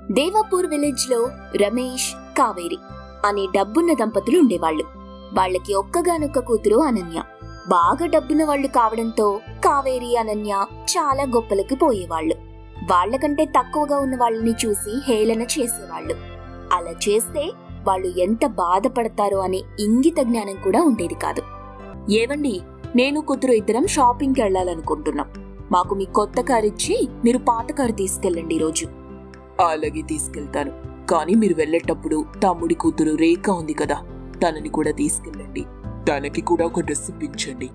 Devapur village లో రమేష్ కావేరి అనే డబ్బున్న దంపతులు ఉండేవాళ్ళు వాళ్ళకి ఒక్కగానొక్క కూతురు అనన్య బాగా డబ్బున్న వాళ్ళు కావడంతో కావేరి అనన్య చాలా గొప్పలకి పోయేవాళ్ళు వాళ్ళకంటే తక్కువగా ఉన్న వాళ్ళని చూసి హేళన చేసేవాళ్ళు అలా చేస్తే వాళ్ళు ఎంత బాధపడతారో అనే ఇంగిత జ్ఞానం కూడా ఉండేది కాదు ఏవండి నేను కూతురు ఇద్దరం షాపింగ్కి వెళ్ళాలనుకుంటున్నాం మాకు మీ కొత్త కారు ఇచ్చి మీరు పాత కారు తీసుకెళ్ళండి ఈరోజు అలాగే తీసుకెళ్తాను కానీ మీరు వెళ్ళేటప్పుడు తమ్ముడి కూతురు రేఖ ఉంది కదా తనని కూడా తీసుకెళ్ళండి తనకి కూడా ఒక డ్రెస్ ఇప్పించండి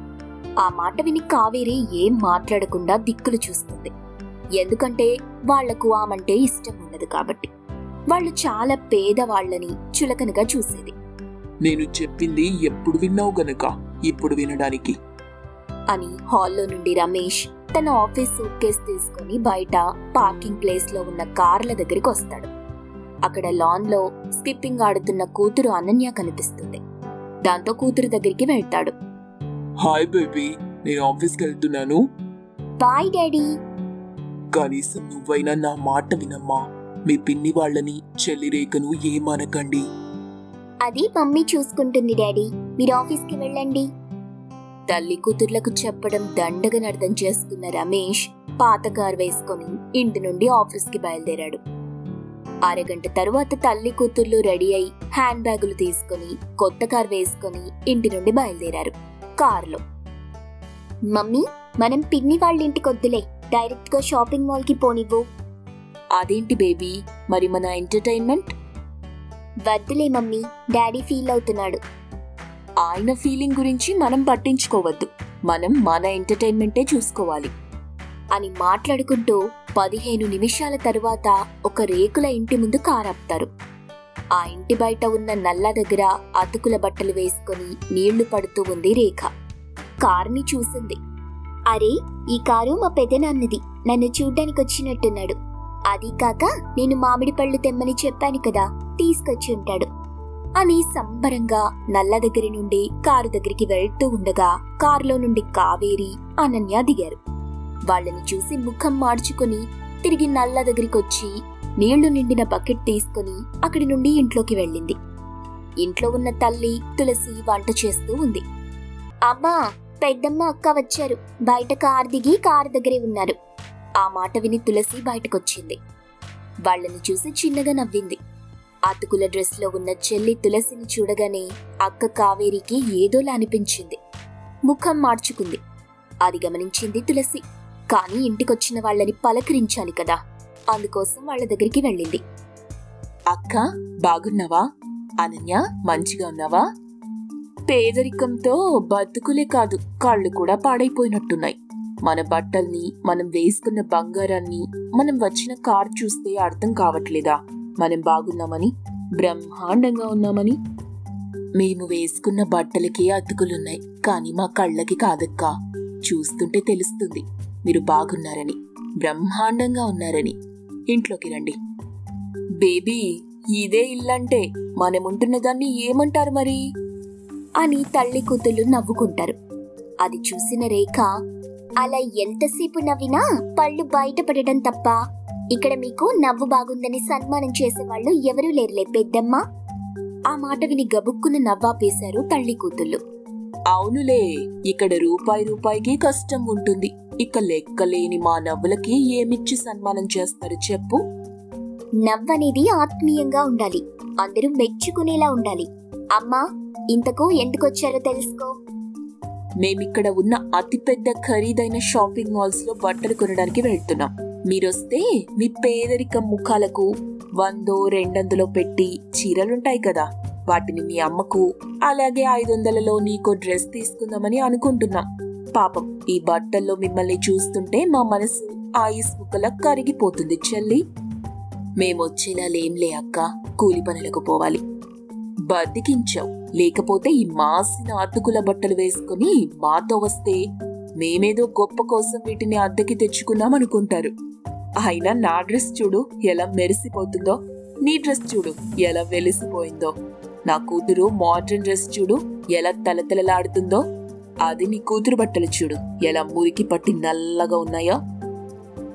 ఆ మాట విని కావేరి ఏం మాట్లాడకుండా దిక్కులు చూస్తుంది ఎందుకంటే వాళ్లకు ఆమంటే ఇష్టం ఉన్నది కాబట్టి వాళ్ళు చాలా పేదవాళ్లని చులకనగా చూసేది నేను చెప్పింది ఎప్పుడు విన్నావు గనక ఇప్పుడు వినడానికి అని హాల్లో నుండి రమేష్ తన ఆఫీస్ సూట్ కేస్ తీసుకుని బయట పార్కింగ్ ప్లేస్ లో ఉన్న కార్ల దగ్గరికి వస్తాడు అక్కడ లాన్ లో స్కిప్పింగ్ ఆడుతున్న కూతురు అనన్య కనిపిస్తుంది దాంతో కూతురు దగ్గరికి వెళ్తాడు హాయ్ బేబీ నేను ఆఫీస్కి వెళ్తున్నాను బాయ్ డాడీ కనీసం నువ్వైనా నా మాట వినమ్మా మీ పిన్ని వాళ్ళని చెల్లి రేఖను ఏమనకండి అది మమ్మీ చూసుకుంటుంది డాడీ మీరు ఆఫీస్కి వెళ్ళండి తల్లి కూతుర్లకు చెప్పడం దండగని అర్థం చేసుకున్న రమేష్ పాత కారు వేసుకొని ఇంటి నుండి ఆఫీస్కి బయలుదేరాడు అరగంట తరువాత తల్లి కూతుర్లు రెడీ అయి హ్యాండ్ బ్యాగులు తీసుకుని కొత్త కారు వేసుకొని ఇంటి నుండి బయలుదేరారు కారులో మమ్మీ మనం పిన్ని వాళ్ళ ఇంటికి వద్దులే డైరెక్ట్ గా షాపింగ్ మాల్ కి పోనివ్వు అదేంటి బేబీ మరి మన ఎంటర్టైన్మెంట్ వద్దులే మమ్మీ డాడీ ఫీల్ అవుతున్నాడు ఆయన ఫీలింగ్ గురించి మనం పట్టించుకోవద్దు మనం మన ఎంటర్టైన్మెంటే చూసుకోవాలి అని మాట్లాడుకుంటూ పదిహేను నిమిషాల తరువాత ఒక రేకుల ఇంటి ముందు కారాపుతారు ఆ ఇంటి బయట ఉన్న నల్ల దగ్గర అతుకుల బట్టలు వేసుకొని నీళ్లు పడుతూ ఉంది రేఖ కారుని చూసింది అరే ఈ కారు మా పెదనాన్నది నన్ను చూడ్డానికి వచ్చినట్టున్నాడు అది కాక నేను మామిడి పళ్ళు తెమ్మని చెప్పాను కదా తీసుకొచ్చి ఉంటాడు అని సంబరంగా నల్ల దగ్గర నుండి కారు దగ్గరికి వెళ్తూ ఉండగా కారులో నుండి కావేరి అనన్య దిగారు వాళ్ళని చూసి ముఖం మార్చుకుని తిరిగి నల్ల దగ్గరికి వచ్చి నీళ్లు నిండిన బకెట్ తీసుకుని అక్కడి నుండి ఇంట్లోకి వెళ్ళింది ఇంట్లో ఉన్న తల్లి తులసి వంట చేస్తూ ఉంది అమ్మా పెద్దమ్మ అక్క వచ్చారు బయట కారు దిగి కారు దగ్గరే ఉన్నారు ఆ మాట విని తులసి బయటకొచ్చింది వాళ్ళని చూసి చిన్నగా నవ్వింది అతుకుల డ్రెస్ లో ఉన్న చెల్లి తులసిని చూడగానే అక్క కావేరికి ఏదోలా అనిపించింది ముఖం మార్చుకుంది అది గమనించింది తులసి కానీ ఇంటికొచ్చిన వాళ్ళని పలకరించాలి కదా అందుకోసం వాళ్ళ దగ్గరికి వెళ్ళింది అక్క బాగున్నావా అనన్య మంచిగా ఉన్నావా పేదరికంతో బతుకులే కాదు కాళ్ళు కూడా పాడైపోయినట్టున్నాయి మన బట్టల్ని మనం వేసుకున్న బంగారాన్ని మనం వచ్చిన కార్ చూస్తే అర్థం కావట్లేదా మనం బాగున్నామని బ్రహ్మాండంగా ఉన్నామని మేము వేసుకున్న బట్టలకే అతుకులున్నాయి కానీ మా కళ్ళకి కాదక్కా చూస్తుంటే తెలుస్తుంది మీరు బాగున్నారని బ్రహ్మాండంగా ఉన్నారని ఇంట్లోకి రండి బేబీ ఇదే ఇల్లంటే మనముంటున్న దాన్ని ఏమంటారు మరి అని తల్లి కూతుళ్ళు నవ్వుకుంటారు అది చూసిన రేఖ అలా ఎంతసేపు నవ్వినా పళ్ళు బయటపడడం తప్ప ఇక్కడ మీకు నవ్వు బాగుందని సన్మానం చేసేవాళ్ళు ఎవరూ లేరులే పెద్దమ్మ ఆ మాట విని గబుక్కున నవ్వాపేశారు తల్లి కూతుళ్ళు అవునులే ఇక్కడ రూపాయి రూపాయికి కష్టం ఉంటుంది ఇక లెక్కలేని మా నవ్వులకి ఏమిచ్చి సన్మానం చేస్తారు చెప్పు నవ్వనేది ఆత్మీయంగా ఉండాలి అందరూ మెచ్చుకునేలా ఉండాలి అమ్మా ఇంతకు ఎందుకొచ్చారో తెలుసుకో మేమిక్కడ ఉన్న అతిపెద్ద ఖరీదైన షాపింగ్ మాల్స్ లో బట్టలు కొనడానికి వెళ్తున్నాం మీరొస్తే మీ పేదరికం ముఖాలకు వందో రెండొందలో పెట్టి చీరలుంటాయి కదా వాటిని మీ అమ్మకు అలాగే ఐదు వందలలో నీకో డ్రెస్ తీసుకుందామని అనుకుంటున్నాం పాపం ఈ బట్టల్లో మిమ్మల్ని చూస్తుంటే మా మనసు ఆయుస్ ముక్కలా కరిగిపోతుంది చెల్లి మేమొచ్చేలా లేంలే అక్క కూలి పనులకు పోవాలి బతికించావు లేకపోతే ఈ మాసిన అతుకుల బట్టలు వేసుకుని మాతో వస్తే మేమేదో గొప్ప కోసం వీటిని అద్దెకి తెచ్చుకున్నాం అనుకుంటారు అయినా నా డ్రెస్ చూడు ఎలా మెరిసిపోతుందో నీ డ్రెస్ చూడు ఎలా వెలిసిపోయిందో నా కూతురు మోడ్రన్ డ్రెస్ చూడు ఎలా తలతలలాడుతుందో అది నీ కూతురు బట్టలు చూడు ఎలా మురికి పట్టి నల్లగా ఉన్నాయో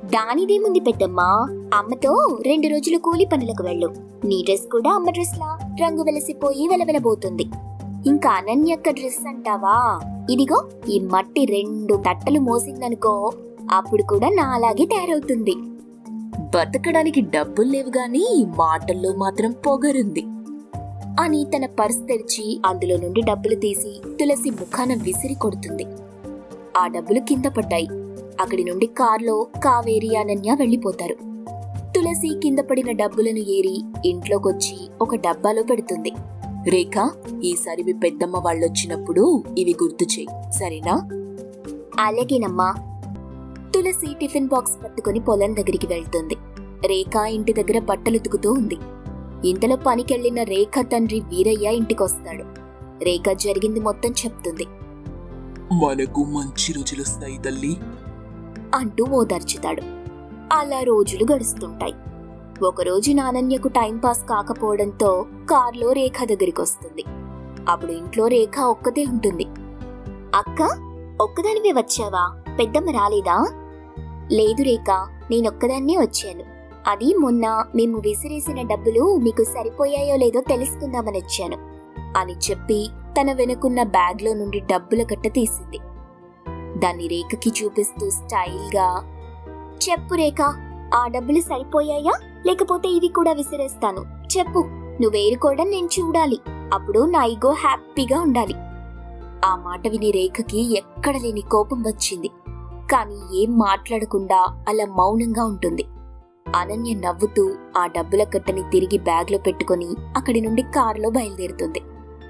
దానిదేముంది పెద్దమ్మా అమ్మతో రెండు రోజులు కూలి పనులకు వెళ్ళు నీ డ్రెస్ కూడా అమ్మ డ్రెస్ లా రంగు వెలసిపోయి వెలవెలబోతుంది ఇంకా అనన్యక్క డ్రెస్ అంటావా ఇదిగో ఈ మట్టి రెండు తట్టలు మోసిందనుకో అప్పుడు కూడా నాలాగే తయారవుతుంది బతకడానికి డబ్బులు లేవు గాని మాటల్లో మాత్రం పొగరుంది అని తన పర్స్ తెరిచి అందులో నుండి డబ్బులు తీసి తులసి ముఖాన విసిరి కొడుతుంది ఆ డబ్బులు కింద పడ్డాయి అక్కడి నుండి కారులో కావేరి అనన్య వెళ్ళిపోతారు తులసి కింద పడిన డబ్బులను ఏరి ఇంట్లోకొచ్చి ఒక డబ్బాలో పెడుతుంది రేఖ ఈసారి మీ పెద్దమ్మ వాళ్ళొచ్చినప్పుడు ఇవి గుర్తు చేయి సరేనా అలాగేనమ్మా తులసి టిఫిన్ బాక్స్ పట్టుకుని పొలం దగ్గరికి వెళ్తుంది రేఖ ఇంటి దగ్గర బట్టలు ఉతుకుతూ ఉంది ఇంతలో పనికెళ్లిన రేఖ తండ్రి వీరయ్య ఇంటికొస్తాడు రేఖ జరిగింది మొత్తం చెప్తుంది మనకు మంచి రోజులు వస్తాయి తల్లి అంటూ ఓదార్చుతాడు అలా రోజులు గడుస్తుంటాయి ఒకరోజు నానన్యకు టైంపాస్ కాకపోవడంతో కార్లో రేఖ దగ్గరికి వస్తుంది అప్పుడు ఇంట్లో రేఖ ఒక్కతే ఉంటుంది అక్క ఒక్కదానివే వచ్చావా పెద్దమ్మ రాలేదా లేదు రేఖ నేనొక్కదాన్నే వచ్చాను అది మొన్న మేము విసిరేసిన డబ్బులు మీకు సరిపోయాయో లేదో తెలుసుకుందామని వచ్చాను అని చెప్పి తన వెనుకున్న బ్యాగ్లో నుండి డబ్బుల కట్ట తీసింది దాన్ని రేఖకి చూపిస్తూ స్టైల్గా చెప్పు రేఖ ఆ డబ్బులు సరిపోయాయా లేకపోతే ఇవి కూడా విసిరేస్తాను చెప్పు నువ్వేరుకోవడం నేను చూడాలి అప్పుడు నా ఈగో హ్యాపీగా ఉండాలి ఆ మాట విని రేఖకి ఎక్కడ లేని కోపం వచ్చింది కానీ ఏం మాట్లాడకుండా అలా మౌనంగా ఉంటుంది అనన్య నవ్వుతూ ఆ డబ్బుల కట్టని తిరిగి బ్యాగ్లో పెట్టుకొని అక్కడి నుండి కారులో బయలుదేరుతుంది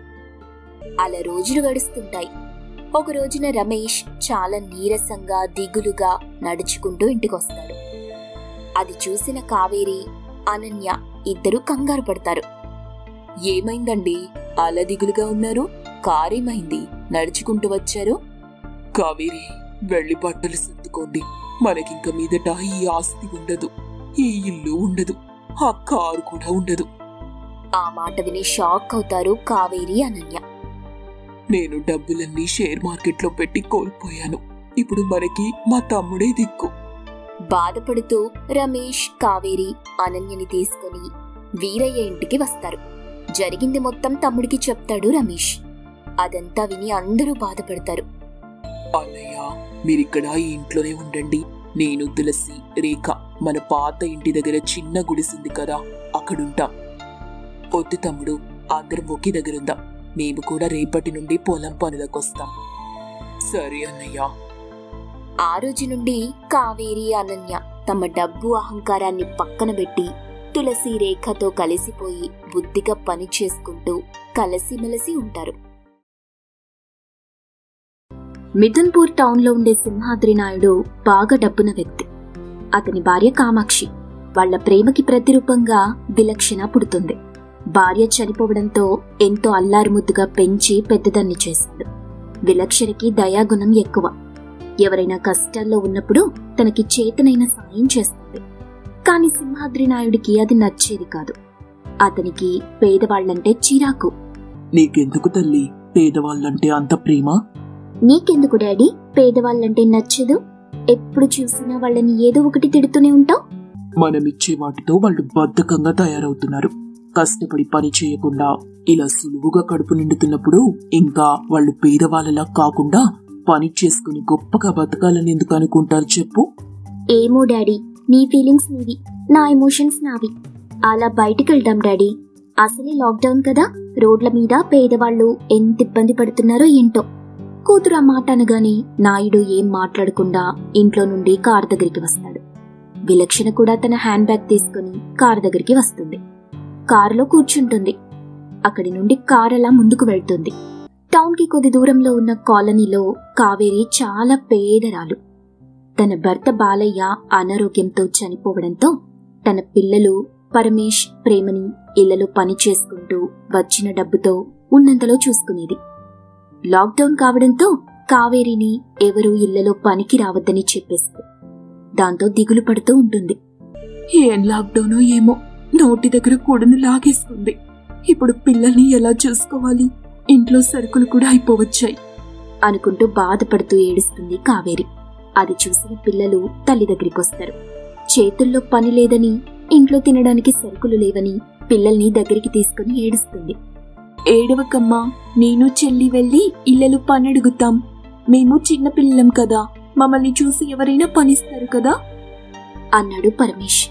అలా రోజులు గడుస్తుంటాయి ఒక రోజున రమేష్ చాలా నీరసంగా దిగులుగా నడుచుకుంటూ ఇంటికొస్తాడు అది చూసిన కావేరి అనన్య ఇద్దరూ కంగారు పడతారు ఏమైందండి అలా దిగులుగా ఉన్నారు కారేమైంది నడుచుకుంటూ వచ్చారు కావేరి వెళ్ళి బట్టలు సర్దుకోండి మనకింక మీదట ఈ ఆస్తి ఉండదు ఈ ఇల్లు ఉండదు ఆ కారు కూడా ఉండదు ఆ మాట విని షాక్ అవుతారు కావేరి అనన్య నేను డబ్బులన్నీ షేర్ మార్కెట్లో పెట్టి కోల్పోయాను ఇప్పుడు మనకి మా తమ్ముడే దిక్కు బాధపడుతూ రమేష్ కావేరి అనన్యని తీసుకొని వీరయ్య ఇంటికి వస్తారు జరిగింది మొత్తం తమ్ముడికి చెప్తాడు రమేష్ అదంతా విని అందరూ బాధపడతారు అన్నయ్య మీరిక్కడ ఈ ఇంట్లోనే ఉండండి నేను తులసి రేఖ మన పాత ఇంటి దగ్గర చిన్న గుడిసింది కదా అక్కడుంటాం వద్దు తమ్ముడు అందరం ఒకే దగ్గరుందాం మేము కూడా రేపటి నుండి పొలం పనులకొస్తాం సరే అన్నయ్య ఆ రోజు నుండి కావేరి అనన్య తమ డబ్బు అహంకారాన్ని పక్కన పెట్టి తులసి రేఖతో కలిసిపోయి బుద్ధిగా పని చేసుకుంటూ కలిసిమెలిసి ఉంటారు మిథున్పూర్ టౌన్లో ఉండే సింహాద్రి నాయుడు బాగా డబ్బున వ్యక్తి అతని భార్య కామాక్షి వాళ్ళ ప్రేమకి ప్రతిరూపంగా విలక్షణ పుడుతుంది భార్య చనిపోవడంతో ఎంతో అల్లారుముద్దుగా పెంచి పెద్దదాన్ని చేశాడు విలక్షణకి దయాగుణం ఎక్కువ ఎవరైనా కష్టాల్లో ఉన్నప్పుడు తనకి చేతనైన సాయం చేస్తుంది కాని సింహాద్రి నాయుడికి అది నచ్చేది కాదు అతనికి పేదవాళ్లంటే చిరాకు నీకెందుకు తల్లి పేదవాళ్ళంటే అంత ప్రేమ నీకెందుకు డాడీ పేదవాళ్ళంటే నచ్చదు ఎప్పుడు చూసినా వాళ్ళని ఏదో ఒకటి తిడుతూనే ఉంటావు మనమిచ్చే వాటితో వాళ్ళు బద్ధకంగా తయారవుతున్నారు కష్టపడి పని చేయకుండా ఇలా సులువుగా కడుపు నిండుతున్నప్పుడు ఇంకా వాళ్ళు పేదవాళ్ళలా కాకుండా పని చేసుకుని గొప్పగా బతకాలని ఎందుకు అనుకుంటారు చెప్పు ఏమో డాడీ నీ ఫీలింగ్స్ నీవి నా ఎమోషన్స్ నావి అలా బయటికి వెళ్దాం డాడీ అసలే లాక్డౌన్ కదా రోడ్ల మీద పేదవాళ్ళు ఎంత ఇబ్బంది పడుతున్నారో ఏంటో కూతురు ఆ మాట అనగానే నాయుడు ఏం మాట్లాడకుండా ఇంట్లో నుండి కార్ దగ్గరికి వస్తాడు విలక్షణ కూడా తన హ్యాండ్ బ్యాగ్ తీసుకుని కార్ దగ్గరికి వస్తుంది కారులో కూర్చుంటుంది అక్కడి నుండి కార్ అలా ముందుకు వెళ్తుంది టౌన్ కి కొద్ది దూరంలో ఉన్న కాలనీలో కావేరి చాలా పేదరాలు తన భర్త బాలయ్య అనారోగ్యంతో చనిపోవడంతో తన పిల్లలు పరమేష్ ప్రేమని ఇళ్లలో పని చేసుకుంటూ వచ్చిన డబ్బుతో ఉన్నంతలో చూసుకునేది లాక్డౌన్ కావడంతో కావేరిని ఎవరూ ఇళ్లలో పనికి రావద్దని చెప్పేశారు దాంతో దిగులు పడుతూ ఉంటుంది ఏం లాక్డౌన్ ఏమో నోటి దగ్గర కూడని లాగేస్తుంది ఇప్పుడు పిల్లల్ని ఎలా చూసుకోవాలి ఇంట్లో సరుకులు కూడా అయిపోవచ్చాయి అనుకుంటూ బాధపడుతూ ఏడుస్తుంది కావేరి అది చూసిన పిల్లలు తల్లి దగ్గరికొస్తారు చేతుల్లో పని లేదని ఇంట్లో తినడానికి సరుకులు లేవని పిల్లల్ని దగ్గరికి తీసుకుని ఏడుస్తుంది ఏడవకమ్మా నేను చెల్లి వెళ్ళి ఇళ్ళలు పనడుగుతాం మేము చిన్న పిల్లలం కదా మమ్మల్ని చూసి ఎవరైనా పనిస్తారు కదా అన్నాడు పరమేష్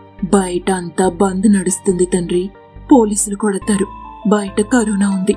బయట అంతా బంద్ నడుస్తుంది తండ్రి పోలీసులు కొడతారు బయట కరోనా ఉంది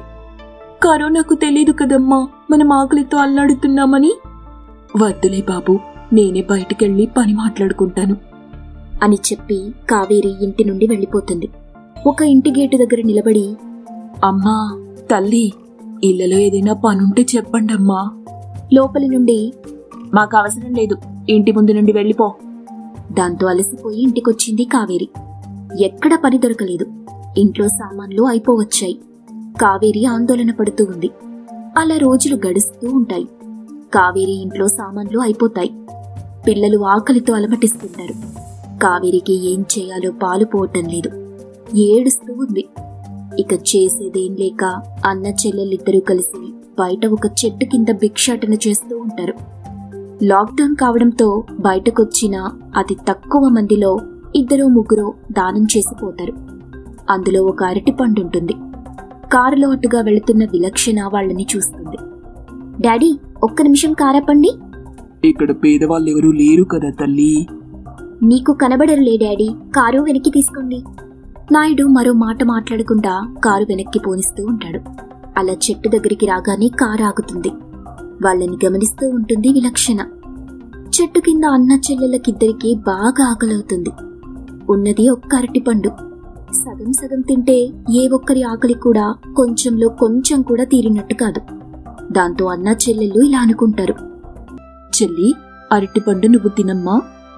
కరోనాకు తెలీదు కదమ్మా మనం ఆకలితో అల్లాడుతున్నామని వద్దులే బాబు నేనే బయటికెళ్ళి పని మాట్లాడుకుంటాను అని చెప్పి కావేరి ఇంటి నుండి వెళ్ళిపోతుంది ఒక ఇంటి గేటు దగ్గర నిలబడి అమ్మా తల్లి ఇళ్ళలో ఏదైనా పనుంటే చెప్పండమ్మా లోపలి నుండి మాకు అవసరం లేదు ఇంటి ముందు నుండి వెళ్ళిపో దాంతో అలసిపోయి ఇంటికొచ్చింది కావేరి ఎక్కడ పని దొరకలేదు ఇంట్లో సామాన్లు అయిపోవచ్చాయి కావేరి ఆందోళన పడుతూ ఉంది అలా రోజులు గడుస్తూ ఉంటాయి కావేరి ఇంట్లో సామాన్లు అయిపోతాయి పిల్లలు ఆకలితో అలమటిస్తుంటారు కావేరికి ఏం చేయాలో పాలు పోవటం లేదు ఏడుస్తూ ఉంది ఇక చేసేదేం లేక అన్న చెల్లెలిద్దరూ కలిసి బయట ఒక చెట్టు కింద భిక్షాటన చేస్తూ ఉంటారు లాక్డౌన్ కావడంతో బయటకొచ్చిన అతి తక్కువ మందిలో ఇద్దరు ముగ్గురు దానం చేసిపోతారు అందులో ఒక అరటి పండు ఉంటుంది కారులో అటుగా వెళుతున్న విలక్షణ వాళ్ళని చూస్తుంది డాడీ ఒక్క నిమిషం కారపండి ఇక్కడ పేదవాళ్ళెవరూ లేరు కదా తల్లి నీకు కనబడరులే డాడీ కారు వెనక్కి తీసుకోండి నాయుడు మరో మాట మాట్లాడకుండా కారు వెనక్కి పోనిస్తూ ఉంటాడు అలా చెట్టు దగ్గరికి రాగానే కారు ఆగుతుంది వాళ్ళని గమనిస్తూ ఉంటుంది విలక్షణ చెట్టు కింద అన్న చెల్లెళ్ళకిద్దరికీ బాగా ఆకలవుతుంది ఉన్నది ఒక్క అరటిపండు సగం సగం తింటే ఏ ఒక్కరి ఆకలి కూడా కొంచెంలో కొంచెం కూడా తీరినట్టు కాదు దాంతో అన్న చెల్లెళ్ళు ఇలా అనుకుంటారు చెల్లి అరటిపండు నువ్వు తినమ్మా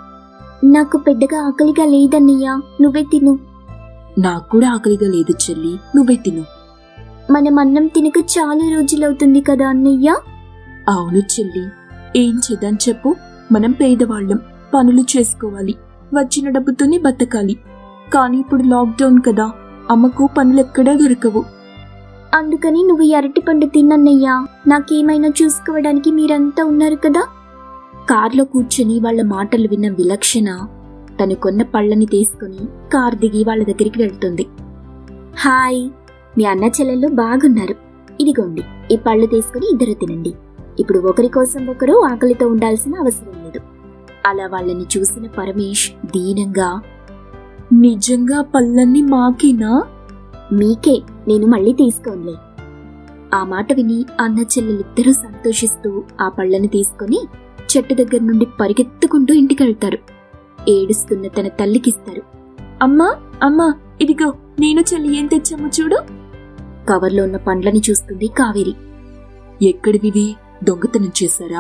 నాకు పెద్దగా ఆకలిగా లేదన్నయ్యా నువ్వే తిను నాకు కూడా ఆకలిగా లేదు చెల్లి నువ్వే తిను మనం అన్నం తినక చాలా రోజులవుతుంది కదా అన్నయ్య అవును చెల్లి ఏం చేద్దాం చెప్పు మనం పేదవాళ్ళం పనులు చేసుకోవాలి వచ్చిన డబ్బుతోనే బతకాలి కానీ ఇప్పుడు లాక్డౌన్ కదా అమ్మకు పనులెక్కడా దొరకవు అందుకని నువ్వు ఈ అరటిపండు తిన్నన్నయ్యా నాకేమైనా చూసుకోవడానికి మీరంతా ఉన్నారు కదా కార్లో కూర్చొని వాళ్ళ మాటలు విన్న విలక్షణ తను కొన్న పళ్ళని తీసుకుని కార్ దిగి వాళ్ళ దగ్గరికి వెళ్తుంది హాయ్ మీ అన్న చెల్లెళ్ళు బాగున్నారు ఇదిగోండి ఈ పళ్ళు తీసుకుని ఇద్దరు తినండి ఇప్పుడు ఒకరి కోసం ఒకరు ఆకలితో ఉండాల్సిన అవసరం లేదు అలా వాళ్ళని చూసిన పరమేష్ దీనంగా నిజంగా పళ్ళన్నీ మాకేనా మీకే నేను మళ్ళీ తీసుకోనులే ఆ మాట విని అన్న చెల్లెలిద్దరూ సంతోషిస్తూ ఆ పళ్ళని తీసుకొని చెట్టు దగ్గర నుండి పరిగెత్తుకుంటూ ఇంటికెళ్తారు ఏడుస్తున్న తన తల్లికిస్తారు అమ్మా అమ్మా ఇదిగో నేను చెల్లి ఏం తెచ్చామో చూడు కవర్లో ఉన్న పండ్లని చూస్తుంది కావేరి ఎక్కడివివి దొంగతనం చేశారా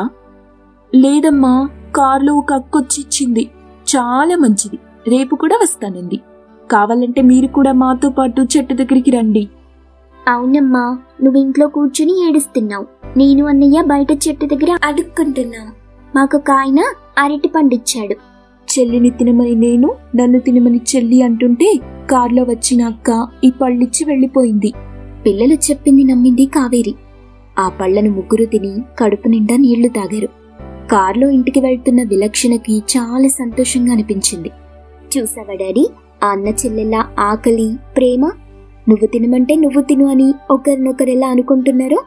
లేదమ్మా కారులో ఒక అక్కొచ్చి ఇచ్చింది చాలా మంచిది రేపు కూడా వస్తానంది కావాలంటే మీరు కూడా మాతో పాటు చెట్టు దగ్గరికి రండి అవునమ్మా నువ్వు ఇంట్లో కూర్చుని ఏడుస్తున్నావు నేను అన్నయ్య బయట చెట్టు దగ్గర అడుక్కుంటున్నాం మాకు ఆయన అరటి పండిచ్చాడు చెల్లిని తినమని నేను నన్ను తినమని చెల్లి అంటుంటే కారులో వచ్చిన అక్క ఈ పళ్ళిచ్చి వెళ్ళిపోయింది పిల్లలు చెప్పింది నమ్మింది కావేరి ఆ పళ్లను ముగ్గురు తిని కడుపు నిండా నీళ్లు తాగారు కారులో ఇంటికి వెళ్తున్న విలక్షణకి చాలా సంతోషంగా అనిపించింది చూసావా డాడీ ఆ అన్న చెల్లెళ్ళ ఆకలి ప్రేమ నువ్వు తినమంటే నువ్వు తిను అని ఒకరినొకరెలా అనుకుంటున్నారో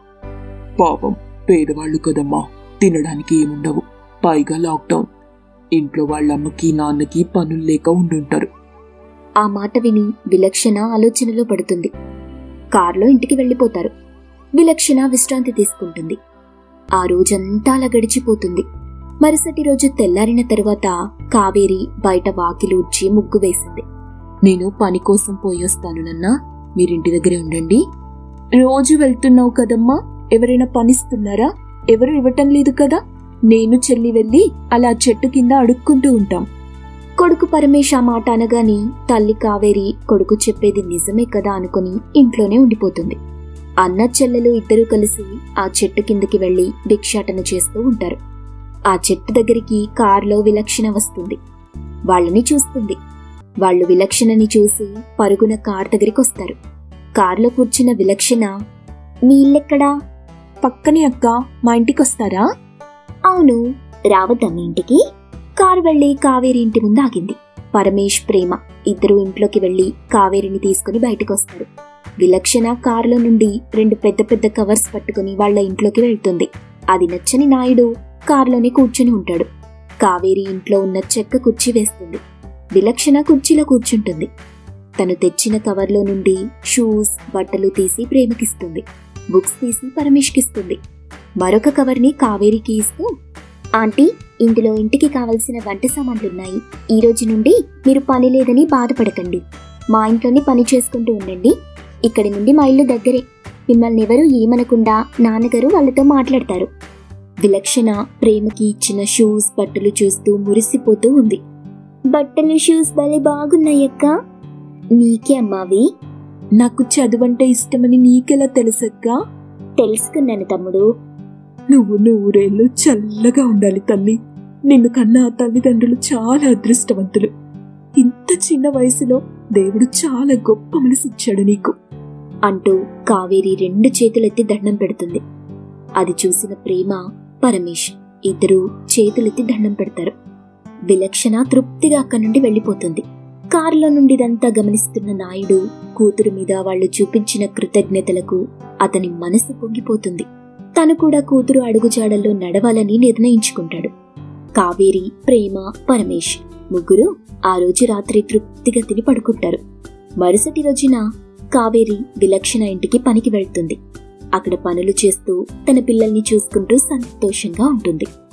పాపం పేదవాళ్ళు కదమ్మా తినడానికి ఏముండవు పైగా లాక్డౌన్ ఇంట్లో వాళ్ళ అమ్మకి నాన్నకి పనులు లేక ఉండుంటారు ఆ మాట విని విలక్షణ ఆలోచనలో పడుతుంది కారులో ఇంటికి వెళ్ళిపోతారు విలక్షణ విశ్రాంతి తీసుకుంటుంది ఆ రోజంతా అలా గడిచిపోతుంది మరుసటి రోజు తెల్లారిన తరువాత కావేరి బయట వాకిలూడ్చి ముగ్గు వేసింది నేను పని కోసం పోయొస్తాను నన్నా మీరింటి దగ్గరే ఉండండి రోజు వెళ్తున్నావు కదమ్మా ఎవరైనా పనిస్తున్నారా ఎవరు ఇవ్వటం లేదు కదా నేను చెల్లి వెళ్ళి అలా చెట్టు కింద అడుక్కుంటూ ఉంటాం కొడుకు పరమేశ్ ఆ మాట అనగాని తల్లి కావేరి కొడుకు చెప్పేది నిజమే కదా అనుకుని ఇంట్లోనే ఉండిపోతుంది అన్న చెల్లెలు ఇద్దరూ కలిసి ఆ చెట్టు కిందకి వెళ్లి భిక్షాటన చేస్తూ ఉంటారు ఆ చెట్టు దగ్గరికి కారులో విలక్షణ వస్తుంది వాళ్ళని చూస్తుంది వాళ్ళు విలక్షణని చూసి పరుగున కార్ దగ్గరికి వస్తారు కారులో కూర్చున్న విలక్షణ మీ ఇల్లెక్కడా పక్కనే అక్క మా ఇంటికి వస్తారా అవును రావద్దా మీ ఇంటికి కారు వెళ్లి కావేరి ఇంటి ముందు ఆగింది పరమేష్ ప్రేమ ఇద్దరు ఇంట్లోకి వెళ్లి కావేరిని తీసుకుని బయటకొస్తారు విలక్షణ కారులో నుండి రెండు పెద్ద పెద్ద కవర్స్ పట్టుకుని వాళ్ళ ఇంట్లోకి వెళ్తుంది అది నచ్చని నాయుడు కారులోనే కూర్చుని ఉంటాడు కావేరి ఇంట్లో ఉన్న చెక్క కుర్చీ వేస్తుంది విలక్షణ కుర్చీలో కూర్చుంటుంది తను తెచ్చిన కవర్లో నుండి షూస్ బట్టలు తీసి ప్రేమకిస్తుంది బుక్స్ తీసి పరమేష్కిస్తుంది మరొక కవర్ని కావేరికి ఇస్తూ ఆంటీ ఇందులో ఇంటికి కావలసిన వంట సామాన్లున్నాయి ఈ రోజు నుండి మీరు పని లేదని బాధపడకండి మా ఇంట్లోనే పని చేసుకుంటూ ఉండండి ఇక్కడి నుండి మా ఇల్లు దగ్గరే మిమ్మల్ని ఎవరు ఏమనకుండా నాన్నగారు వాళ్ళతో మాట్లాడతారు విలక్షణ ప్రేమకి ఇచ్చిన షూస్ బట్టలు చూస్తూ మురిసిపోతూ ఉంది బట్టలు షూస్ భలే బాగున్నాయక్క నీకే అమ్మావి నాకు చదువంటే ఇష్టమని నీకెలా తెలుసక్కా తెలుసుకున్నాను తమ్ముడు నువ్వు నూరేళ్ళు చల్లగా ఉండాలి తల్లి నిన్ను కన్నా ఆ తల్లిదండ్రులు చాలా అదృష్టవంతులు ఇంత చిన్న వయసులో దేవుడు చాలా గొప్ప మనసిచ్చాడు నీకు అంటూ కావేరి రెండు చేతులెత్తి దండం పెడుతుంది అది చూసిన ప్రేమ పరమేష్ ఇద్దరూ చేతులెత్తి దండం పెడతారు విలక్షణ తృప్తిగా అక్కడి నుండి వెళ్ళిపోతుంది కారులో నుండి ఇదంతా గమనిస్తున్న నాయుడు కూతురు మీద వాళ్ళు చూపించిన కృతజ్ఞతలకు అతని మనసు పొంగిపోతుంది తను కూడా కూతురు అడుగుజాడల్లో నడవాలని నిర్ణయించుకుంటాడు కావేరి ప్రేమ పరమేష్ ముగ్గురు ఆ రోజు రాత్రి తృప్తిగా తిని పడుకుంటారు మరుసటి రోజున కావేరి విలక్షణ ఇంటికి పనికి వెళ్తుంది అక్కడ పనులు చేస్తూ తన పిల్లల్ని చూసుకుంటూ సంతోషంగా ఉంటుంది